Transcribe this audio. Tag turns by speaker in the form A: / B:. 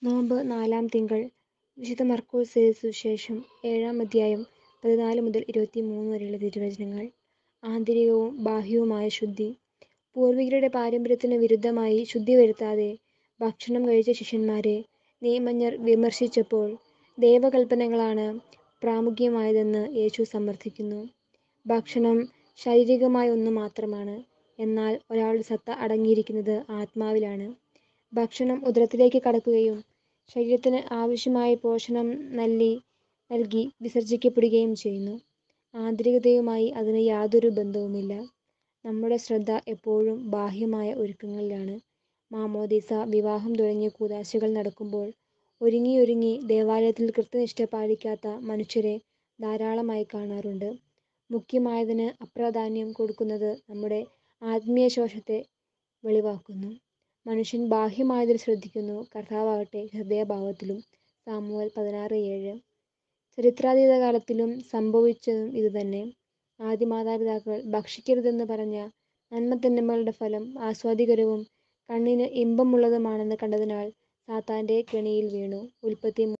A: നോമ്പ് നാലാം തിങ്കൾ വിശുദ്ധ മർക്കോസ് എഴുതിയ സുവിശേഷം ഏഴാം അധ്യായം പതിനാല് മുതൽ ഇരുപത്തിമൂന്ന് വരെയുള്ള തിരുവചനങ്ങൾ ആന്തരികവും ബാഹ്യവുമായ ശുദ്ധി പൂർവികരുടെ പാരമ്പര്യത്തിന് വിരുദ്ധമായി ശുദ്ധി വരുത്താതെ ഭക്ഷണം കഴിച്ച ശിഷ്യന്മാരെ നിയമജ്ഞർ വിമർശിച്ചപ്പോൾ ദൈവകൽപ്പനകളാണ് പ്രാമുഖ്യമായതെന്ന് യേശു സമർത്ഥിക്കുന്നു ഭക്ഷണം ശാരീരികമായ ഒന്ന് മാത്രമാണ് എന്നാൽ ഒരാളുടെ സത്ത അടങ്ങിയിരിക്കുന്നത് ആത്മാവിലാണ് ഭക്ഷണം ഉദരത്തിലേക്ക് കടക്കുകയും ശരീരത്തിന് ആവശ്യമായ പോഷണം നൽകി നൽകി വിസർജിക്കപ്പെടുകയും ചെയ്യുന്നു ആന്തരികതയുമായി അതിന് യാതൊരു ബന്ധവുമില്ല നമ്മുടെ ശ്രദ്ധ എപ്പോഴും ബാഹ്യമായ ഒരുക്കങ്ങളിലാണ് മാമോദീസ വിവാഹം തുടങ്ങിയ കൂതാശകൾ നടക്കുമ്പോൾ ഒരുങ്ങിയൊരുങ്ങി ദേവാലയത്തിൽ കൃത്യനിഷ്ഠ പാലിക്കാത്ത മനുഷ്യരെ ധാരാളമായി കാണാറുണ്ട് മുഖ്യമായതിന് അപ്രാധാന്യം കൊടുക്കുന്നത് നമ്മുടെ ആത്മീയ ശോഷത്തെ വെളിവാക്കുന്നു മനുഷ്യൻ ബാഹ്യമായതിൽ ശ്രദ്ധിക്കുന്നു കർത്താവാകട്ടെ ഹൃദയഭാവത്തിലും സാമുവൽ പതിനാറ് ഏഴ് ചരിത്രാതീത കാലത്തിലും സംഭവിച്ചതും ഇതുതന്നെ ആദ്യ മാതാപിതാക്കൾ ഭക്ഷിക്കരുതെന്ന് പറഞ്ഞ നന്മത്തിന്മകളുടെ ഫലം ആസ്വാദികരവും കണ്ണിന് ഇമ്പമുള്ളതുമാണെന്ന് കണ്ടതിനാൽ സാത്താൻ്റെ കെണിയിൽ വീണു ഉൽപ്പത്തി